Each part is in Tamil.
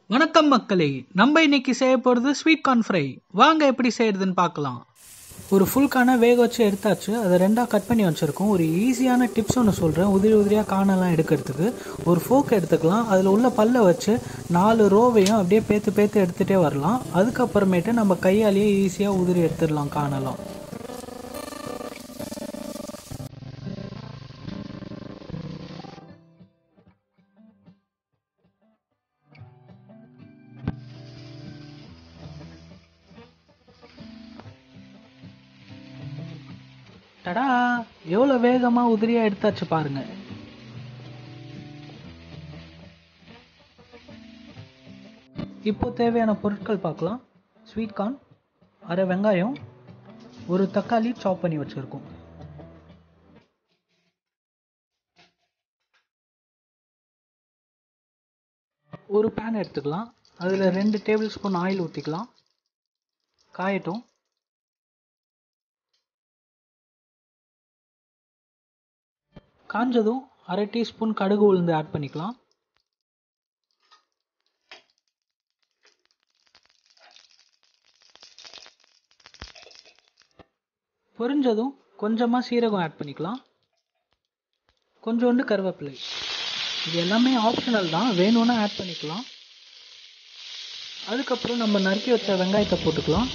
வணக்கம் மக்களே நம்ம இன்னைக்கு செய்ய போகிறது ஸ்வீட் கார்ன் ஃப்ரை வாங்க எப்படி செய்யறதுன்னு பார்க்கலாம் ஒரு ஃபுல் கானை வேக வச்சு எடுத்தாச்சு அதை ரெண்டாக கட் பண்ணி வச்சுருக்கோம் ஒரு ஈஸியான டிப்ஸ் ஒன்று சொல்கிறேன் உதிரி உதிரியாக கானெல்லாம் எடுக்கிறதுக்கு ஒரு ஃபோக் எடுத்துக்கலாம் அதில் உள்ள பல்லை வச்சு நாலு ரோவையும் அப்படியே பேத்து பேத்து எடுத்துகிட்டே வரலாம் அதுக்கப்புறமேட்டு நம்ம கையாலேயே ஈஸியாக உதிரி எடுத்துடலாம் கானெல்லாம் டடா எவ்வளோ வேகமாக உதிரியாக எடுத்தாச்சு பாருங்க இப்போ தேவையான பொருட்கள் பார்க்கலாம் ஸ்வீட் கார்ன் அரை வெங்காயம் ஒரு தக்காளி சாப் பண்ணி வச்சுருக்கோம் ஒரு பேன் எடுத்துக்கலாம் அதில் ரெண்டு டேபிள் ஸ்பூன் ஆயில் ஊற்றிக்கலாம் காயட்டும் காஞ்சதும் அரை டீஸ்பூன் கடுகு உளுந்து ஆட் பண்ணிக்கலாம் பொரிஞ்சதும் கொஞ்சமாக சீரகம் ஆட் பண்ணிக்கலாம் கொஞ்சோண்டு கருவேப்பிலை இது எல்லாமே ஆப்ஷனல் தான் வேணும்னா ஆட் பண்ணிக்கலாம் அதுக்கப்புறம் நம்ம நறுக்கி வச்ச வெங்காயத்தை போட்டுக்கலாம்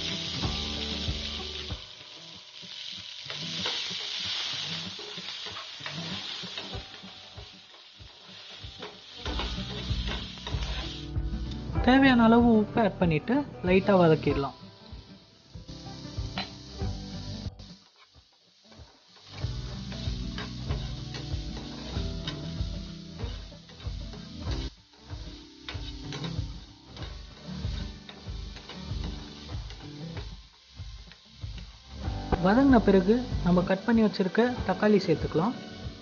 தேவையான அளவு உப்பு ஆட் பண்ணிட்டு லைட்டாக வதக்கிடலாம் வதங்கின பிறகு நம்ம கட் பண்ணி வச்சிருக்க தக்காளி சேர்த்துக்கலாம்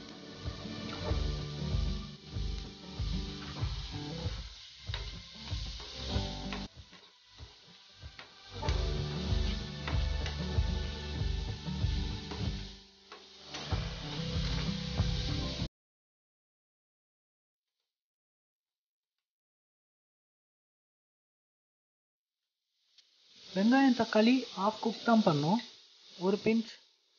வெங்காயம் தக்காளி ஆஃப் குக் தான் பண்ணோம் ஒரு பிஞ்ச்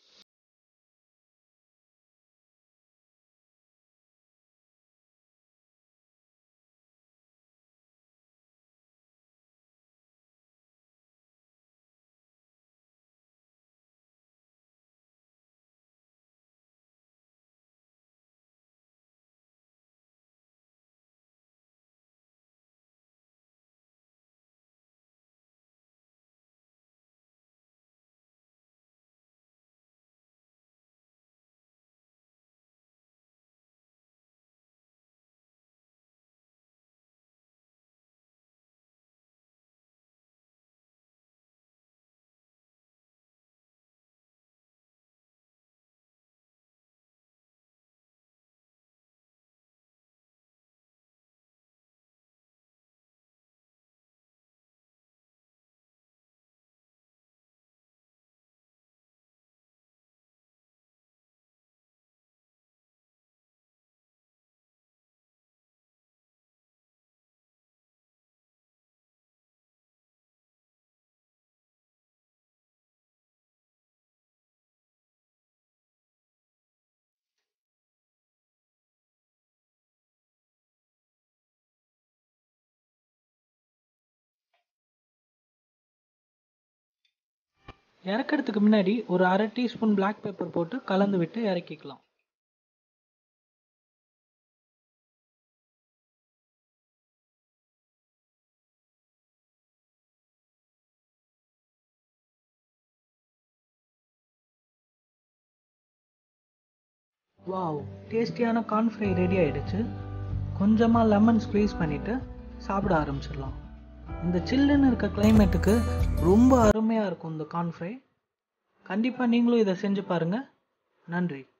இறக்கிறதுக்கு முன்னாடி ஒரு அரை டீஸ்பூன் பிளாக் பெப்பர் போட்டு கலந்து விட்டு இறக்கிக்கலாம் வாவ் டேஸ்டியான கார்ன் ஃப்ரை ரெடி ஆயிடுச்சு கொஞ்சமாக லெமன் ஸ்க்வீஸ் பண்ணிவிட்டு சாப்பிட ஆரம்பிச்சிடலாம் இந்த சில்லுன்னு இருக்க கிளைமேட்டுக்கு ரொம்ப அருமையாக இருக்கும் இந்த கார்ன் ஃப்ரை கண்டிப்பாக நீங்களும் இதை செஞ்சு பாருங்கள் நன்றி